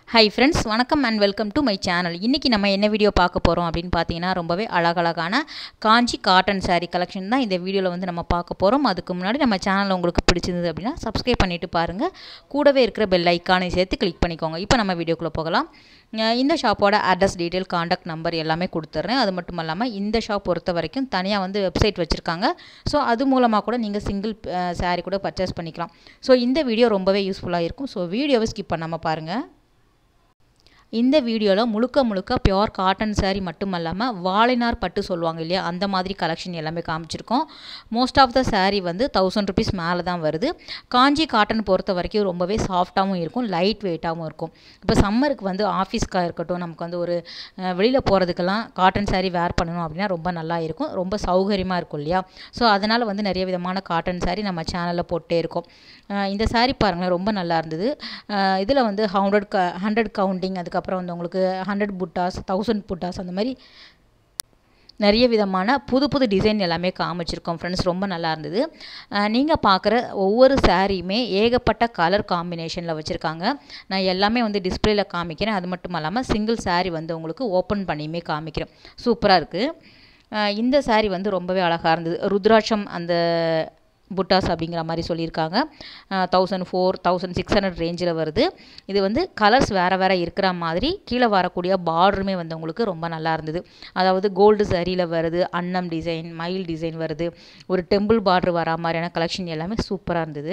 high friends வணக்கம் and welcome to my channel இன்றைக்கி நம்ம என்ன வீடியோ பார்க்க போகிறோம் அப்படின்னு பார்த்தீங்கன்னா ரொம்பவே அழகழகான காஞ்சி காட்டன் saree கலெக்ஷன் தான் இந்த வீடியோவில் வந்து நம்ம பார்க்க போகிறோம் அதுக்கு முன்னாடி நம்ம சேனல் உங்களுக்கு பிடிச்சிருந்தது அப்படின்னா சப்ஸ்கிரைப் பண்ணிவிட்டு பாருங்கள் கூடவே இருக்கிற பெல் ஐக்கானை சேர்த்து கிளிக் பண்ணிக்கோங்க இப்போ நம்ம வீடியோக்குள்ளே போகலாம் அஹ் இந்த ஷாப்போட அட்ரஸ் டீட்டெயில் காண்டாக்ட் நம்பர் எல்லாமே கொடுத்துட்றேன் அது மட்டும் இல்லாமல் இந்த ஷாப் பொறுத்த வரைக்கும் தனியாக வந்து வெப்சைட் வச்சுருக்காங்க ஸோ அது மூலமாக கூட நீங்கள் சிங்கிள் saree கூட பர்ச்சேஸ் பண்ணிக்கலாம் ஸோ இந்த வீடியோ ரொம்பவே யூஸ்ஃபுல்லாக இருக்கும் ஸோ வீடியோவை ஸ்கிப் பண்ணாமல் பாருங்கள் இந்த வீடியோவில் முழுக்க முழுக்க பியோர் காட்டன் saree மட்டும் இல்லாமல் வாழைநார் பட்டு சொல்லுவாங்க இல்லையா அந்த மாதிரி கலெக்ஷன் எல்லாமே காமிச்சிருக்கோம் மோஸ்ட் ஆஃப் த saree வந்து தௌசண்ட் ருபீஸ் மேலே தான் வருது காஞ்சி காட்டன் பொறுத்த வரைக்கும் ரொம்பவே சாஃப்டாகவும் இருக்கும் லைட் வெயிட்டாகவும் இருக்கும் இப்போ சம்மருக்கு வந்து ஆஃபீஸ்க்காக இருக்கட்டும் நமக்கு வந்து ஒரு வெளியில் போகிறதுக்கெல்லாம் காட்டன் saree வேர் பண்ணணும் அப்படின்னா ரொம்ப நல்லா இருக்கும் ரொம்ப சௌகரியமாக இருக்கும் இல்லையா ஸோ அதனால் வந்து நிறைய விதமான காட்டன் saree நம்ம சேனலில் போட்டே இருக்கோம் அஹ் இந்த saree பாருங்களேன் ரொம்ப நல்லா இருந்தது இதில் வந்து ஹண்ட்ரட் க ஹண்ட்ரட் கவுண்டிங் அதுக்கப்புறம் வந்து உங்களுக்கு ஹண்ட்ரட் புட்டாஸ் தௌசண்ட் புட்டாஸ் அந்த மாதிரி நிறைய விதமான புது புது டிசைன் எல்லாமே காமிச்சிருக்கோம் ஃப்ரெண்ட்ஸ் ரொம்ப நல்லா இருந்தது நீங்கள் பார்க்குற ஒவ்வொரு சாரியுமே ஏகப்பட்ட கலர் காம்பினேஷனில் வச்சுருக்காங்க நான் எல்லாமே வந்து டிஸ்பிளேயில் காமிக்கிறேன் அது மட்டும் இல்லாமல் சிங்கிள் saree வந்து உங்களுக்கு ஓப்பன் பண்ணியுமே காமிக்கிறேன் சூப்பராக இருக்குது இந்த saree வந்து ரொம்பவே அழகாக இருந்தது ருத்ராட்சம் அந்த புட்டாஸ் அப்படிங்கிற மாதிரி சொல்லியிருக்காங்க thousand four thousand six hundred ரேஞ்சில் வருது இது வந்து கலர்ஸ் வேறு வேறு இருக்கிற மாதிரி கீழே வரக்கூடிய பார்டருமே வந்து உங்களுக்கு ரொம்ப நல்லா இருந்தது அதாவது கோல்டு சரியில் வருது அன்னம் டிசைன் மயில் டிசைன் வருது ஒரு டெம்பிள் பார்டர் வரா மாதிரியான கலெக்ஷன் எல்லாமே சூப்பராக இருந்தது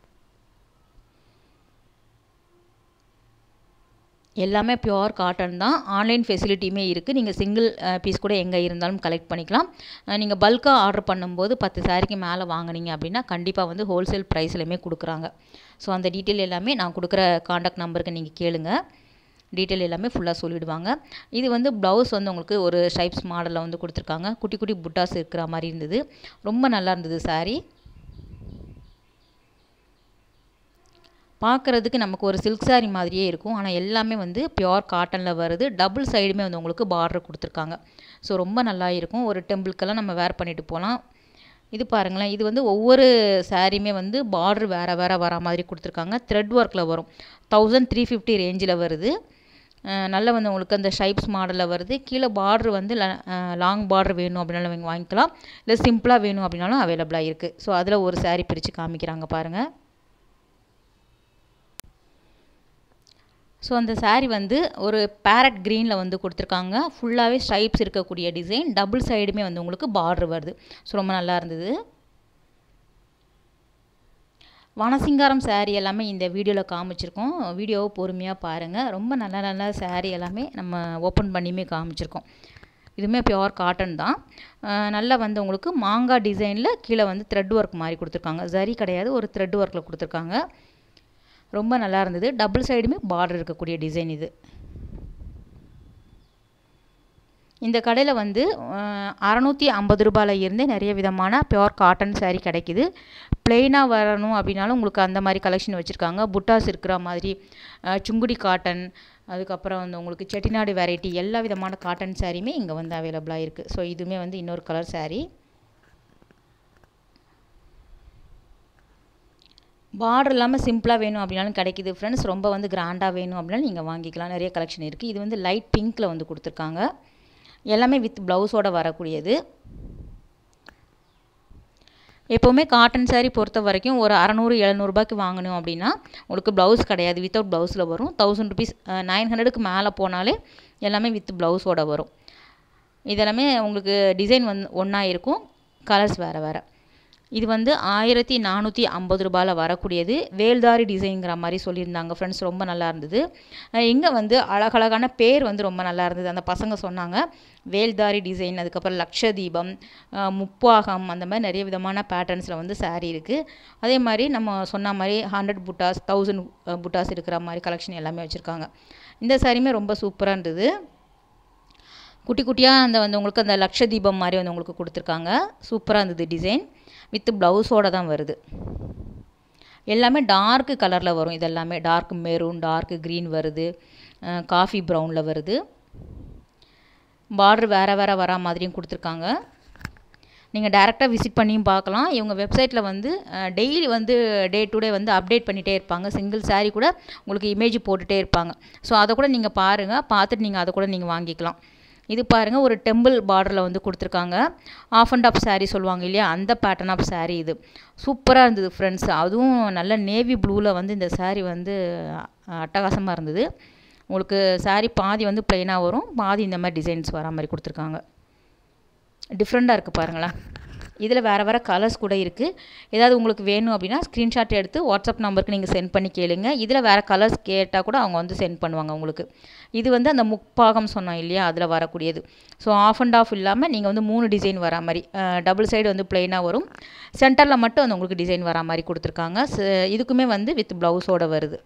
எல்லாமே பியோர் காட்டன் தான் ஆன்லைன் ஃபெசிலிட்டியுமே இருக்குது நீங்கள் சிங்கிள் பீஸ் கூட எங்கே இருந்தாலும் கலெக்ட் பண்ணிக்கலாம் நீங்கள் பல்காக ஆர்டர் பண்ணும்போது பத்து சாரிக்கு மேலே வாங்கினீங்க அப்படின்னா கண்டிப்பாக வந்து ஹோல்சேல் ப்ரைஸ்லையுமே கொடுக்குறாங்க ஸோ அந்த டீட்டெயில் எல்லாமே நான் கொடுக்குற காண்டாக்ட் நம்பருக்கு நீங்கள் கேளுங்க டீட்டெயில் எல்லாமே ஃபுல்லாக சொல்லிவிடுவாங்க இது வந்து ப்ளவுஸ் வந்து உங்களுக்கு ஒரு ஷைப்ஸ் மாடலில் வந்து கொடுத்துருக்காங்க குட்டி குட்டி புட்டாஸ் இருக்கிற மாதிரி இருந்தது ரொம்ப நல்லா இருந்தது சாரீ பார்க்குறதுக்கு நமக்கு ஒரு சில்க் சாரீ மாதிரியே இருக்கும் ஆனால் எல்லாமே வந்து பியோர் காட்டனில் வருது டபுள் சைடுமே வந்து உங்களுக்கு பார்டர் கொடுத்துருக்காங்க ஸோ ரொம்ப நல்லா இருக்கும் ஒரு டெம்பிளுக்கெல்லாம் நம்ம வேர் பண்ணிட்டு போகலாம் இது பாருங்களேன் இது வந்து ஒவ்வொரு சாரியுமே வந்து பார்டர் வேறு வேறு வர மாதிரி கொடுத்துருக்காங்க த்ரெட் ஒர்க்கில் வரும் தௌசண்ட் த்ரீ ஃபிஃப்டி ரேஞ்சில் வருது நல்ல வந்து உங்களுக்கு அந்த ஷைப்ஸ் மாடலில் வருது கீழே பார்டர் வந்து லாங் பார்டர் வேணும் அப்படின்னாலும் நீங்கள் வாங்கிக்கலாம் இல்லை சிம்பிளாக வேணும் அப்படின்னாலும் அவைலபிளாக இருக்குது ஸோ அதில் ஒரு சாரீ பிரித்து காமிக்கிறாங்க பாருங்கள் ஸோ அந்த சாரீ வந்து ஒரு பேரட் க்ரீனில் வந்து கொடுத்துருக்காங்க ஃபுல்லாகவே ஸ்ட்ரைப்ஸ் இருக்கக்கூடிய டிசைன் டபுள் சைடுமே வந்து உங்களுக்கு பார்டர் வருது ஸோ ரொம்ப நல்லா இருந்தது வனசிங்காரம் சாரீ எல்லாமே இந்த வீடியோவில் காமிச்சிருக்கோம் வீடியோவை பொறுமையாக பாருங்கள் ரொம்ப நல்ல நல்ல சாரீ எல்லாமே நம்ம ஓப்பன் பண்ணியுமே காமிச்சிருக்கோம் இதுவுமே பியோர் காட்டன் தான் நல்லா வந்து உங்களுக்கு மாங்காய் டிசைனில் கீழே வந்து த்ரெட் ஒர்க் மாதிரி கொடுத்துருக்காங்க சரி கிடையாது ஒரு த்ரெட் ஒர்க்கில் கொடுத்துருக்காங்க ரொம்ப நல்லா இருந்தது டபுள் சைடுமே பார்டர் இருக்கக்கூடிய டிசைன் இது இந்த கடையில் வந்து அறநூற்றி ஐம்பது ரூபாயில் இருந்தே நிறைய விதமான பியோர் காட்டன் சாரீ கிடைக்கிது பிளெயினாக வரணும் அப்படின்னாலும் உங்களுக்கு அந்த மாதிரி கலெக்ஷன் வச்சுருக்காங்க புட்டாஸ் இருக்கிற மாதிரி சுங்குடி காட்டன் அதுக்கப்புறம் வந்து உங்களுக்கு செட்டிநாடு வெரைட்டி எல்லா விதமான காட்டன் சாரியுமே இங்கே வந்து அவைலபிளாக இருக்குது ஸோ இதுவுமே வந்து இன்னொரு கலர் சாரீ பார்டர் இல்லாமல் சிம்பிளாக வேணும் அப்படின்னாலும் கிடைக்கிது ஃப்ரெண்ட்ஸ் ரொம்ப வந்து கிராண்டாக வேணும் அப்படின்னாலும் நீங்கள் வாங்கிக்கலாம் நிறைய கலெக்ஷன் இருக்குது இது வந்து லைட் பிங்க்கில் வந்து கொடுத்துருக்காங்க எல்லாமே வித் ப்ளவுஸோடு வரக்கூடியது எப்போவுமே காட்டன் சாரீ பொறுத்த வரைக்கும் ஒரு அறநூறு எழுநூறுபாய்க்கு வாங்கணும் அப்படின்னா உங்களுக்கு ப்ளவுஸ் கிடையாது வித்தவுட் ப்ளவுஸில் வரும் தௌசண்ட் ருபீஸ் நைன் ஹண்ட்ரடுக்கு மேலே போனாலே எல்லாமே வித் ப்ளவுஸோட வரும் இதெல்லாமே உங்களுக்கு டிசைன் வந்து ஒன்றா இருக்கும் கலர்ஸ் வேறு வேறு இது வந்து ஆயிரத்தி நானூற்றி ஐம்பது ரூபாயில் வரக்கூடியது வேல்தாரி டிசைனுங்கிற மாதிரி சொல்லியிருந்தாங்க ஃப்ரெண்ட்ஸ் ரொம்ப நல்லா இருந்தது இங்கே வந்து அழகழகான பேர் வந்து ரொம்ப நல்லா இருந்தது அந்த பசங்க சொன்னாங்க வேல்தாரி டிசைன் அதுக்கப்புறம் லக்ஷதீபம் முப்பாகம் அந்த மாதிரி நிறைய விதமான பேட்டர்ன்ஸில் வந்து சாரீ இருக்குது அதே மாதிரி நம்ம சொன்ன மாதிரி ஹண்ட்ரட் புட்டாஸ் தௌசண்ட் புட்டாஸ் இருக்கிற மாதிரி கலெக்ஷன் எல்லாமே வச்சுருக்காங்க இந்த சாரியுமே ரொம்ப சூப்பராக இருந்தது குட்டி குட்டியாக அந்த வந்து உங்களுக்கு அந்த லக்ஷதீபம் மாதிரி வந்து உங்களுக்கு கொடுத்துருக்காங்க சூப்பராக இருந்தது டிசைன் வித் ப்ளவுஸோடு தான் வருது எல்லாமே டார்க்கு கலரில் வரும் இதெல்லாமே டார்க் மெரூன் டார்க் க்ரீன் வருது காஃபி ப்ரௌனில் வருது பார்டர் வேறு வேறு வரா மாதிரியும் கொடுத்துருக்காங்க நீங்கள் டேரெக்டாக விசிட் பண்ணியும் பார்க்கலாம் இவங்க வெப்சைட்டில் வந்து டெய்லி வந்து டே டு டே வந்து அப்டேட் பண்ணிகிட்டே இருப்பாங்க சிங்கிள் saree கூட உங்களுக்கு இமேஜ் போட்டுகிட்டே இருப்பாங்க ஸோ அதை கூட நீங்கள் பாருங்கள் பார்த்துட்டு நீங்கள் அதை கூட நீங்கள் வாங்கிக்கலாம் இது பாருங்கள் ஒரு டெம்பிள் பார்டரில் வந்து கொடுத்துருக்காங்க ஆஃப் அண்ட் ஆஃப் saree சொல்லுவாங்க இல்லையா அந்த பேட்டர்ன் ஆஃப் saree இது சூப்பராக இருந்தது ஃப்ரெண்ட்ஸ் அதுவும் நல்ல நேவி ப்ளூவில் வந்து இந்த saree வந்து அட்டகாசமாக இருந்தது உங்களுக்கு saree பாதி வந்து ப்ளைனாக வரும் பாதி இந்த மாதிரி டிசைன்ஸ் வர மாதிரி கொடுத்துருக்காங்க டிஃப்ரெண்ட்டாக இருக்குது பாருங்களேன் இதில் வேறு வேறு கலர்ஸ் கூட இருக்குது ஏதாவது உங்களுக்கு வேணும் அப்படின்னா ஸ்க்ரீன்ஷாட் எடுத்து வாட்ஸ்அப் நம்பருக்கு நீங்கள் சென்ட் பண்ணி கேளுங்க இதில் வேறு கலர்ஸ் கேட்டால் கூட அவங்க வந்து சென்ட் பண்ணுவாங்க உங்களுக்கு இது வந்து அந்த முப்பாகம் சொன்னோம் இல்லையா அதில் வரக்கூடியது ஸோ ஆஃப் அண்ட் ஆஃப் இல்லாமல் நீங்கள் வந்து மூணு டிசைன் வரா மாதிரி டபுள் சைடு வந்து ப்ளைனாக வரும் சென்டரில் மட்டும் வந்து உங்களுக்கு டிசைன் வரா மாதிரி கொடுத்துருக்காங்க ச- இதுக்குமே வந்து வித் ப்ளவுஸோட வருது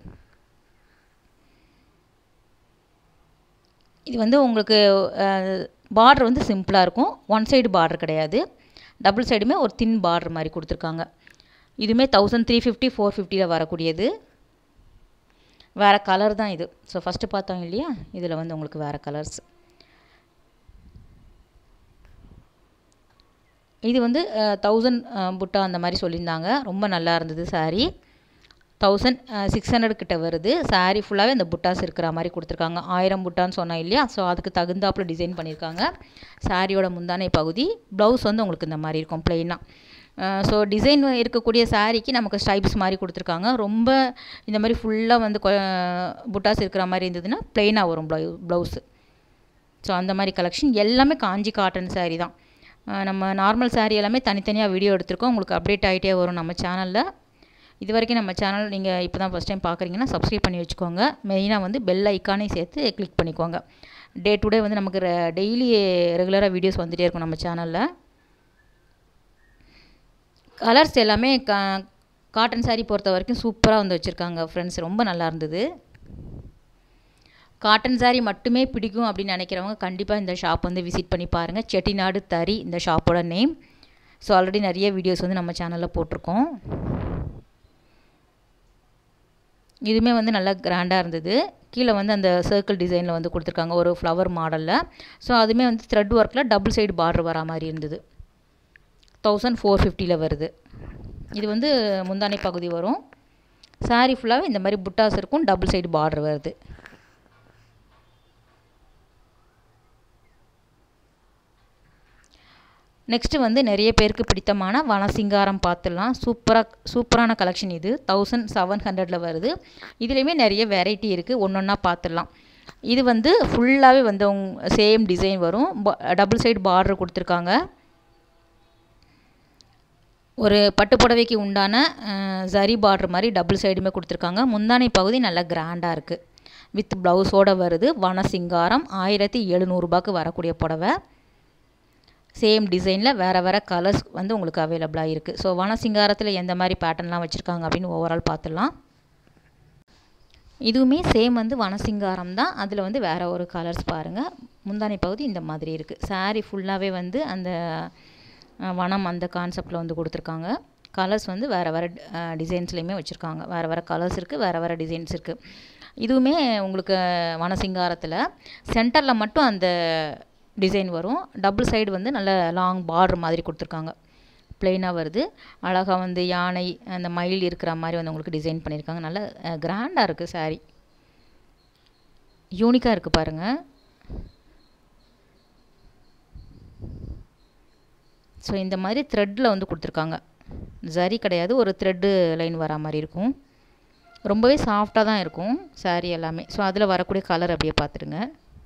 இது வந்து உங்களுக்கு பார்டர் வந்து சிம்பிளாக இருக்கும் ஒன் சைடு பார்டர் கிடையாது டபுள் சைடுமே ஒரு தின் பார்டர் மாதிரி கொடுத்துருக்காங்க இதுவுமே தௌசண்ட் த்ரீ ஃபிஃப்டி ஃபோர் ஃபிஃப்டியில் வரக்கூடியது வேறு கலர் தான் இது ஸோ ஃபஸ்ட்டு பார்த்தோம் இல்லையா இதில் வந்து உங்களுக்கு வேறு கலர்ஸ் இது வந்து தௌசண்ட் புட்டா அந்த மாதிரி சொல்லியிருந்தாங்க ரொம்ப நல்லா இருந்தது saree தௌசண்ட் சிக்ஸ் ஹண்ட்ரட் கிட்ட வருது saree ஃபுல்லாகவே அந்த புட்டாஸ் இருக்கிற மாதிரி கொடுத்துருக்காங்க ஆயிரம் புட்டான்னு சொன்னோம் இல்லையா ஸோ அதுக்கு தகுந்தாப்புல டிசைன் பண்ணியிருக்காங்க சாரியோட முந்தானை பகுதி ப்ளவுஸ் வந்து உங்களுக்கு இந்த மாதிரி இருக்கும் ப்ளெயினாக ஸோ டிசைன் இருக்கக்கூடிய சாரீக்கு நமக்கு ஸ்டைப்ஸ் மாதிரி கொடுத்துருக்காங்க ரொம்ப இந்த மாதிரி ஃபுல்லாக வந்து கொ- புட்டாஸ் இருக்கிற மாதிரி இருந்ததுன்னா ப்ளெயினாக வரும் ப்ளவு ப்ளவுஸு ஸோ அந்த மாதிரி கலெக்ஷன் எல்லாமே காஞ்சி காட்டன் saree தான் அஹ் நம்ம நார்மல் saree எல்லாமே தனித்தனியாக வீடியோ எடுத்திருக்கோம் உங்களுக்கு அப்டேட் ஆகிட்டே வரும் நம்ம சேனலில் இது வரைக்கும் நம்ம சேனல் நீங்கள் இப்போ தான் ஃபஸ்ட் டைம் பார்க்குறீங்கன்னா சப்ஸ்கிரைப் பண்ணி வச்சுக்கோங்க மெயினாக வந்து பெல் ஐக்கானையும் சேர்த்து கிளிக் பண்ணிக்கோங்க டே டு டே வந்து நமக்கு டெய்லி ரெகுலராக வீடியோஸ் வந்துகிட்டே இருக்கும் நம்ம சேனலில் கலர்ஸ் எல்லாமே கா காட்டன் saree பொறுத்த வரைக்கும் சூப்பராக வந்து வச்சுருக்காங்க ஃப்ரெண்ட்ஸ் ரொம்ப நல்லா இருந்தது காட்டன் saree மட்டுமே பிடிக்கும் அப்படின்னு நினைக்கிறவங்க கண்டிப்பாக இந்த ஷாப் வந்து விசிட் பண்ணி பாருங்கள் செட்டிநாடு தறி இந்த ஷாப்போட நேம் ஸோ ஆல்ரெடி நிறைய வீடியோஸ் வந்து நம்ம சேனலில் போட்டிருக்கோம் இதுவுமே வந்து நல்லா கிராண்டாக இருந்தது கீழே வந்து அந்த சர்க்கிள் டிசைனில் வந்து கொடுத்துருக்காங்க ஒரு ஃப்ளவர் மாடலில் ஸோ அதுவுமே வந்து த்ரெட் ஒர்க்கில் டபுள் சைடு பார்டர் வரா மாதிரி இருந்தது தௌசண்ட் ஃபோர் ஃபிஃப்டியில் வருது இது வந்து முந்தானை பகுதி வரும் saree ஃபுல்லாகவே இந்த மாதிரி புட்டாஸ் இருக்கும் டபுள் சைடு பார்டர் வருது நெக்ஸ்ட்டு வந்து நிறைய பேருக்கு பிடித்தமான வனசிங்காரம் பார்த்துடலாம் சூப்பராக சூப்பரான கலெக்ஷன் இது தௌசண்ட் செவன் ஹண்ட்ரடில் வருது இதுலேயுமே நிறைய வெரைட்டி இருக்குது ஒன்று ஒன்றா பார்த்துடலாம் இது வந்து ஃபுல்லாகவே வந்து சேம் டிசைன் வரும் டபுள் சைடு பார்டர் கொடுத்துருக்காங்க ஒரு பட்டு புடவைக்கு உண்டான அஹ், ஜரி பார்டர் மாதிரி டபுள் சைடுமே கொடுத்துருக்காங்க முந்தானை பகுதி நல்லா கிராண்டாக இருக்குது வித் ப்ளவுஸோடு வருது வனசிங்காரம் ஆயிரத்தி எழுநூறுபாக்கு வரக்கூடிய புடவை சேம் டிசைனில் வேறு வேறு கலர்ஸ் வந்து உங்களுக்கு அவைலபிளாக இருக்குது ஸோ வனசிங்காரத்தில் எந்த மாதிரி பேட்டர்ன்லாம் வச்சுருக்காங்க அப்படின்னு ஓவரால் பார்த்துடலாம் இதுவுமே சேம் வந்து வனசிங்காரம் தான் அதில் வந்து வேறு ஒரு கலர்ஸ் பாருங்கள் முந்தானை பகுதி இந்த மாதிரி இருக்குது saree ஃபுல்லாகவே வந்து அந்த அஹ், வனம் அந்த கான்செப்டில் வந்து கொடுத்துருக்காங்க கலர்ஸ் வந்து வேறு வேறு டிசைன்ஸ்லேயுமே வச்சுருக்காங்க வேறு வேறு கலர்ஸ் இருக்குது வேறு வேறு டிசைன்ஸ் இருக்குது இதுவுமே உங்களுக்கு வனசிங்காரத்தில் சென்டரில் மட்டும் அந்த டிசைன் வரும் டபுள் சைடு வந்து நல்ல லாங் பார்டர் மாதிரி கொடுத்துருக்காங்க ப்ளெயினாக வருது அழகாக வந்து யானை அந்த மயில் இருக்கிற மாதிரி வந்து உங்களுக்கு டிசைன் பண்ணியிருக்காங்க நல்ல கிராண்டாக இருக்குது saree யூனிக்காக இருக்குது பாருங்கள் ஸோ இந்த மாதிரி த்ரெட்டில் வந்து கொடுத்துருக்காங்க ஜரி கிடையாது ஒரு த்ரெட்டு லைன் வரா மாதிரி இருக்கும் ரொம்பவே சாஃப்டாக தான் இருக்கும் saree எல்லாமே ஸோ அதில் வரக்கூடிய கலர் அப்படியே பார்த்துடுங்க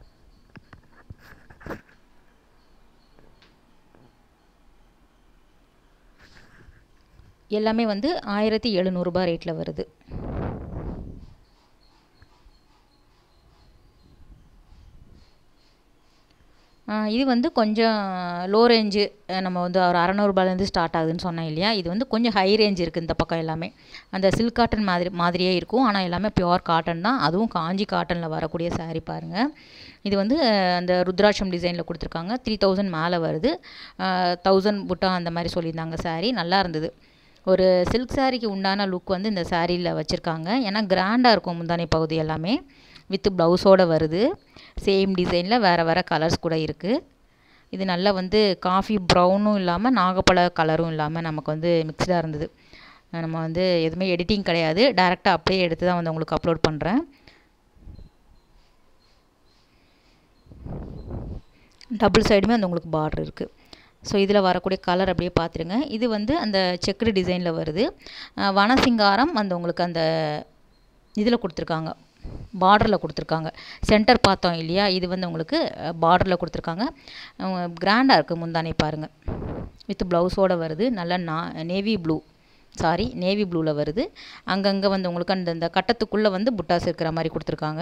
எல்லாமே வந்து ஆயிரத்தி எழுநூறுபா ரேட்டில் வருது ஆ, இது வந்து கொஞ்சம் லோ ரேஞ்சு நம்ம வந்து ஒரு அறநூறுபாலேருந்து ஸ்டார்ட் ஆகுதுன்னு சொன்னேன் இல்லையா இது வந்து கொஞ்சம் ஹை ரேஞ்ச் இருக்குது இந்த பக்கம் எல்லாமே அந்த சில்க் காட்டன் மாதிரி மாதிரியே இருக்கும் ஆனால் எல்லாமே பியோர் காட்டன் தான் அதுவும் காஞ்சி காட்டனில் வரக்கூடிய saree பாருங்கள் இது வந்து அஹ், அந்த ருத்ராட்சம் டிசைனில் கொடுத்துருக்காங்க த்ரீ தௌசண்ட் மேலே வருது தௌசண்ட் புட்டா அந்த மாதிரி சொல்லியிருந்தாங்க saree நல்லா இருந்தது ஒரு சில்க் சாரிக்கு உண்டான லுக் வந்து இந்த சாரியில் வச்சுருக்காங்க ஏன்னா கிராண்டாக இருக்கும் முந்தானை பகுதி எல்லாமே வித் ப்ளவுஸோடு வருது சேம் டிசைனில் வேறு வேறு கலர்ஸ் கூட இருக்குது இது நல்லா வந்து காஃபி ப்ரௌனும் இல்லாமல் நாகப்பழ கலரும் இல்லாமல் நமக்கு வந்து மிக்ஸ்டாக இருந்தது நம்ம வந்து எதுவுமே எடிட்டிங் கிடையாது டேரெக்டாக அப்படியே எடுத்து தான் வந்து உங்களுக்கு அப்லோட் பண்ணுறேன் டபுள் சைடுமே வந்து உங்களுக்கு பார்டர் இருக்குது ஸோ இதில் வரக்கூடிய கலர் அப்படியே பார்த்துருங்க இது வந்து அந்த செக்குடு டிசைனில் வருது வனசிங்காரம் அந்த உங்களுக்கு அந்த இதில் கொடுத்துருக்காங்க பார்டரில் கொடுத்துருக்காங்க சென்டர் பார்த்தோம் இல்லையா இது வந்து உங்களுக்கு பார்டரில் கொடுத்துருக்காங்க கிராண்டாக இருக்குது முந்தானே பாருங்கள் வித் ப்ளவுஸோடு வருது நல்லா நா நேவி ப்ளூ சாரி நேவி ப்ளூவில் வருது அங்கங்கே வந்து உங்களுக்கு அந்த இந்த கட்டத்துக்குள்ளே வந்து புட்டாஸ் இருக்கிற மாதிரி கொடுத்துருக்காங்க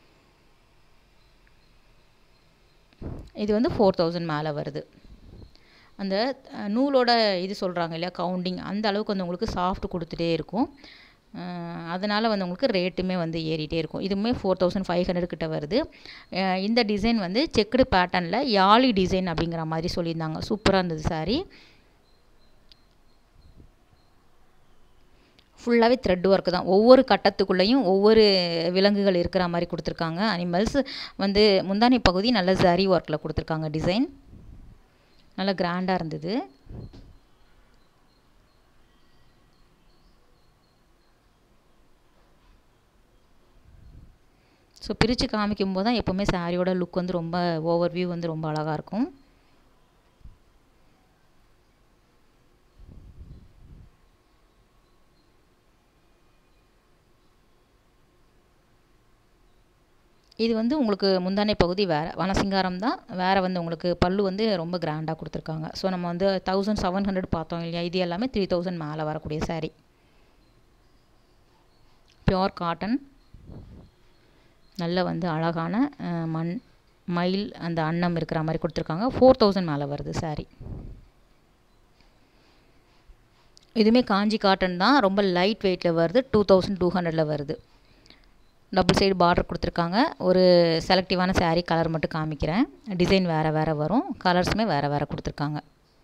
இது வந்து ஃபோர் தௌசண்ட் மேலே வருது அந்த நூலோட இது சொல்கிறாங்க இல்லையா கவுண்டிங் அந்த அளவுக்கு வந்து உங்களுக்கு சாஃப்ட் கொடுத்துட்டே இருக்கும் அதனால் வந்து உங்களுக்கு ரேட்டுமே வந்து ஏறிட்டே இருக்கும் இதுவுமே ஃபோர் தௌசண்ட் ஃபைவ் ஹண்ட்ரட் கிட்ட வருது இந்த டிசைன் வந்து செக்குடு பேட்டர்னில் யாழி டிசைன் அப்படிங்கிற மாதிரி சொல்லியிருந்தாங்க சூப்பராக இருந்தது சாரி ஃபுல்லாகவே த்ரெட் ஒர்க்கு தான் ஒவ்வொரு கட்டத்துக்குள்ளேயும் ஒவ்வொரு விலங்குகள் இருக்கிற மாதிரி கொடுத்துருக்காங்க அனிமல்ஸ் வந்து முந்தானி பகுதி நல்ல ஜரி ஒர்க்கில் கொடுத்துருக்காங்க டிசைன் நல்லா கிராண்டாக இருந்தது ஸோ பிரித்து காமிக்கும் போது தான் எப்போவுமே சாரியோட லுக் வந்து ரொம்ப ஓவர் வியூ வந்து ரொம்ப அழகாக இருக்கும் இது வந்து உங்களுக்கு முந்தானை பகுதி வேறு வனசிங்காரம் தான் வேறு வந்து உங்களுக்கு பல்லு வந்து ரொம்ப கிராண்டாக கொடுத்துருக்காங்க ஸோ நம்ம வந்து தௌசண்ட் செவன் ஹண்ட்ரட் பார்த்தோம் இல்லையா இது எல்லாமே த்ரீ தௌசண்ட் மேலே வரக்கூடிய சாரீ பியோர் காட்டன் நல்ல வந்து அழகான மண் மயில் அந்த அன்னம் இருக்கிற மாதிரி கொடுத்துருக்காங்க ஃபோர் தௌசண்ட் மேலே வருது சாரீ இதுவுமே காஞ்சி காட்டன் தான் ரொம்ப லைட் வெயிட்டில் வருது டூ தௌசண்ட் டூ ஹண்ட்ரடில் வருது டபுள் சைடு பார்டர் கொடுத்துருக்காங்க ஒரு செலக்டிவான சாரீ கலர் மட்டும் காமிக்கிறேன் டிசைன் வேறு வேறு வரும் கலர்ஸுமே வேறு வேறு கொடுத்துருக்காங்க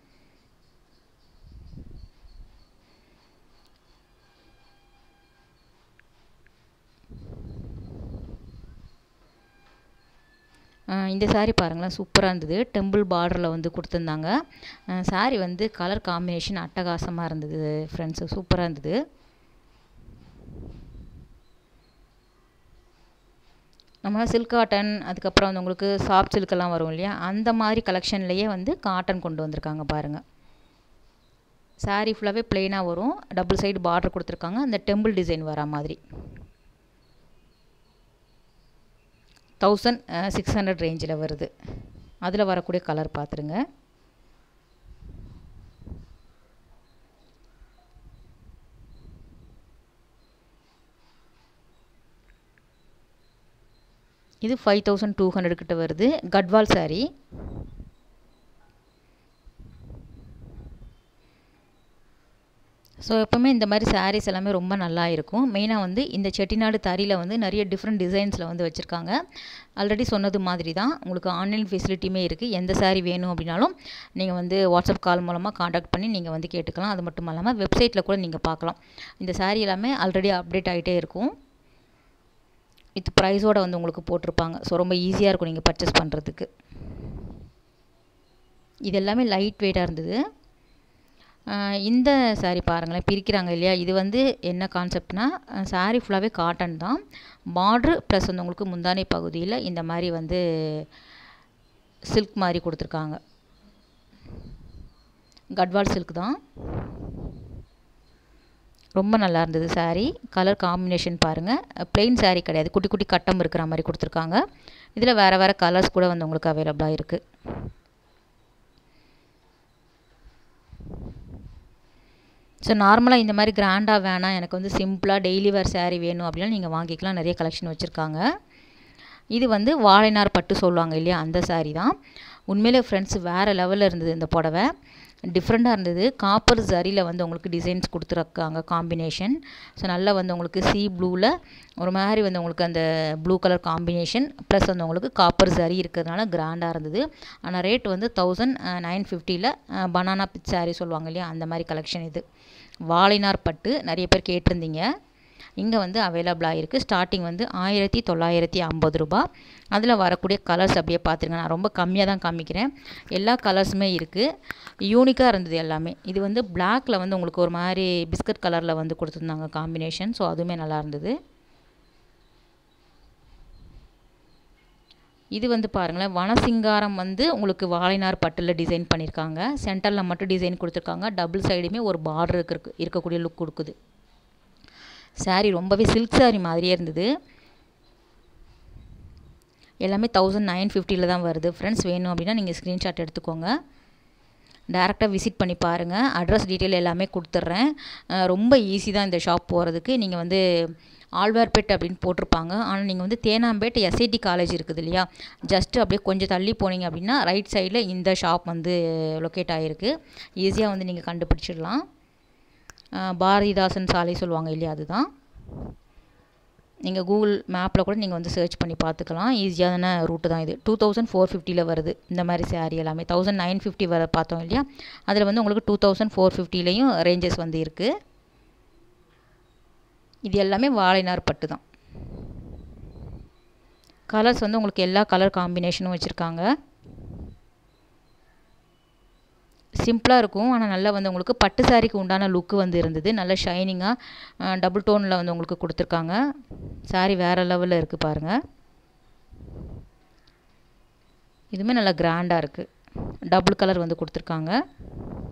இந்த சாரீ பாருங்களேன் சூப்பராக இருந்தது டெம்பிள் பார்டரில் வந்து கொடுத்துருந்தாங்க சாரீ வந்து கலர் காம்பினேஷன் அட்டகாசமாக இருந்தது ஃப்ரெண்ட்ஸு சூப்பராக இருந்தது நம்ம சில்க் காட்டன் அதுக்கப்புறம் வந்து உங்களுக்கு சாஃப்ட் சில்கெல்லாம் வரும் இல்லையா அந்த மாதிரி கலெக்ஷன்லேயே வந்து காட்டன் கொண்டு வந்திருக்காங்க பாருங்கள் சாரீ ஃபுல்லாகவே ப்ளெயினாக வரும் டபுள் சைடு பார்டர் கொடுத்துருக்காங்க அந்த டெம்பிள் டிசைன் வர மாதிரி தௌசண்ட் சிக்ஸ் ஹண்ட்ரட் ரேஞ்சில் வருது அதில் வரக்கூடிய கலர் பார்த்துருங்க இது ஃபைவ் தௌசண்ட் டூ ஹண்ட்ரட் கிட்ட வருது கட்வால் சாரீ ஸோ எப்போவுமே இந்த மாதிரி சாரீஸ் எல்லாமே ரொம்ப நல்லா இருக்கும் மெயினாக வந்து இந்த செட்டிநாடு தறியில் வந்து நிறைய டிஃப்ரெண்ட் டிசைன்ஸில் வந்து வச்சுருக்காங்க ஆல்ரெடி சொன்னது மாதிரி தான் உங்களுக்கு ஆன்லைன் ஃபெசிலிட்டியுமே இருக்குது எந்த சாரீ வேணும் அப்படின்னாலும் நீங்கள் வந்து வாட்ஸ்அப் கால் மூலமாக காண்டாக்ட் பண்ணி நீங்கள் வந்து கேட்டுக்கலாம் அது மட்டும் இல்லாமல் வெப்சைட்டில் கூட நீங்கள் பார்க்கலாம் இந்த சாரீ எல்லாமே ஆல்ரெடி அப்டேட் ஆகிட்டே இருக்கும் வித் ப்ரைஸோடு வந்து உங்களுக்கு போட்டிருப்பாங்க ஸோ ரொம்ப ஈஸியாக இருக்கும் நீங்கள் பர்ச்சேஸ் பண்ணுறதுக்கு இது எல்லாமே லைட் வெயிட்டாக இருந்தது இந்த சாரீ பாருங்களேன் பிரிக்கிறாங்க இல்லையா இது வந்து என்ன கான்செப்ட்னா சாரீ ஃபுல்லாகவே காட்டன் தான் பார்ட்ரு ப்ளஸ் வந்து உங்களுக்கு முந்தானை பகுதியில் இந்த மாதிரி வந்து சில்க் மாதிரி கொடுத்துருக்காங்க கட்வால் சில்க் தான் ரொம்ப நல்லா இருந்தது சாரீ கலர் காம்பினேஷன் பாருங்கள் பிளெயின் சாரீ கிடையாது குட்டி குட்டி கட்டம் இருக்கிற மாதிரி கொடுத்துருக்காங்க இதில் வேறு வேறு கலர்ஸ் கூட வந்து உங்களுக்கு அவைலபிளாக இருக்குது ஸோ நார்மலாக இந்த மாதிரி கிராண்டாக வேணாம் எனக்கு வந்து சிம்பிளாக டெய்லி வேர் சாரீ வேணும் அப்படின்னா நீங்கள் வாங்கிக்கலாம் நிறைய கலெக்ஷன் வச்சுருக்காங்க இது வந்து வாழைநார் பட்டு சொல்லுவாங்க இல்லையா அந்த சாரீ தான் உண்மையிலே ஃப்ரெண்ட்ஸ் வேறு லெவலில் இருந்தது இந்த புடவை டிஃப்ரெண்ட்டாக இருந்தது காப்பர் ஜரியில் வந்து உங்களுக்கு டிசைன்ஸ் கொடுத்துருக்காங்க காம்பினேஷன் ஸோ நல்லா வந்து உங்களுக்கு சி ப்ளூவில் ஒரு மாதிரி வந்து உங்களுக்கு அந்த ப்ளூ கலர் காம்பினேஷன் ப்ளஸ் வந்து உங்களுக்கு காப்பர் ஜரி இருக்கிறதுனால கிராண்டாக இருந்தது ஆனால் ரேட் வந்து தௌசண்ட் நைன் ஃபிஃப்டியில் பனானா பிச் சாரீ சொல்லுவாங்க இல்லையா அந்த மாதிரி கலெக்ஷன் இது வாழைநார் பட்டு நிறைய பேர் கேட்டிருந்தீங்க இங்கே வந்து அவைலபிளாக இருக்குது ஸ்டார்டிங் வந்து ஆயிரத்தி தொள்ளாயிரத்தி ஐம்பது ரூபா அதில் வரக்கூடிய கலர்ஸ் அப்படியே பார்த்துருங்க நான் ரொம்ப கம்மியாக தான் காமிக்கிறேன் எல்லா கலர்ஸுமே இருக்குது யூனிக்காக இருந்தது எல்லாமே இது வந்து பிளாக்கில் வந்து உங்களுக்கு ஒரு மாதிரி பிஸ்கட் கலரில் வந்து கொடுத்துருந்தாங்க காம்பினேஷன் ஸோ அதுவுமே நல்லா இருந்தது இது வந்து பாருங்களேன் வனசிங்காரம் வந்து உங்களுக்கு வாழைநார் பட்டில் டிசைன் பண்ணியிருக்காங்க சென்டரில் மட்டும் டிசைன் கொடுத்துருக்காங்க டபுள் சைடுமே ஒரு பார்டர் இருக்கு இருக்கக்கூடிய லுக் கொடுக்குது சாரீ ரொம்பவே சில்க் சாரீ மாதிரியே இருந்தது எல்லாமே தௌசண்ட் நைன் ஃபிஃப்டியில் தான் வருது ஃப்ரெண்ட்ஸ் வேணும் அப்படின்னா நீங்கள் ஸ்க்ரீன்ஷாட் எடுத்துக்கோங்க டேரெக்டாக விசிட் பண்ணி பாருங்கள் அட்ரஸ் டீட்டெயில் எல்லாமே கொடுத்துட்றேன் ரொம்ப ஈஸி தான் இந்த ஷாப் போகிறதுக்கு நீங்கள் வந்து ஆழ்வார்பேட் அப்படின்னு போட்டிருப்பாங்க ஆனால் நீங்கள் வந்து தேனாம்பேட் எஸ்ஐடி காலேஜ் இருக்குது இல்லையா ஜஸ்ட்டு அப்படியே கொஞ்சம் தள்ளி போனீங்க அப்படின்னா ரைட் சைடில் இந்த ஷாப் வந்து லொக்கேட் ஆகிருக்கு ஈஸியாக வந்து நீங்கள் கண்டுபிடிச்சிடலாம் பாரதிதாசன் சாலை சொல்லுவாங்க இல்லையா அதுதான் நீங்கள் கூகுள் மேப்பில் கூட நீங்கள் வந்து சர்ச் பண்ணி பார்த்துக்கலாம் ஈஸியான ரூட்டு தான் இது டூ தௌசண்ட் ஃபோர் ஃபிஃப்டியில் வருது இந்த மாதிரி சாரீ எல்லாமே தௌசண்ட் நைன் ஃபிஃப்டி வர பார்த்தோம் இல்லையா அதில் வந்து உங்களுக்கு டூ தௌசண்ட் ஃபோர் ஃபிஃப்டிலையும் ரேஞ்சஸ் வந்து இருக்குது இது எல்லாமே வாழைநார் பட்டு தான் கலர்ஸ் வந்து உங்களுக்கு எல்லா கலர் காம்பினேஷனும் வச்சுருக்காங்க சிம்பிளாக இருக்கும் ஆனால் நல்லா வந்து உங்களுக்கு பட்டு சாரிக்கு உண்டான லுக்கு வந்து இருந்தது நல்ல ஷைனிங்காக டபுள் டோனில் வந்து உங்களுக்கு கொடுத்துருக்காங்க சாரி வேறு லெவலில் இருக்குது பாருங்கள் இதுவுமே நல்லா கிராண்டாக இருக்குது டபுள் கலர் வந்து கொடுத்துருக்காங்க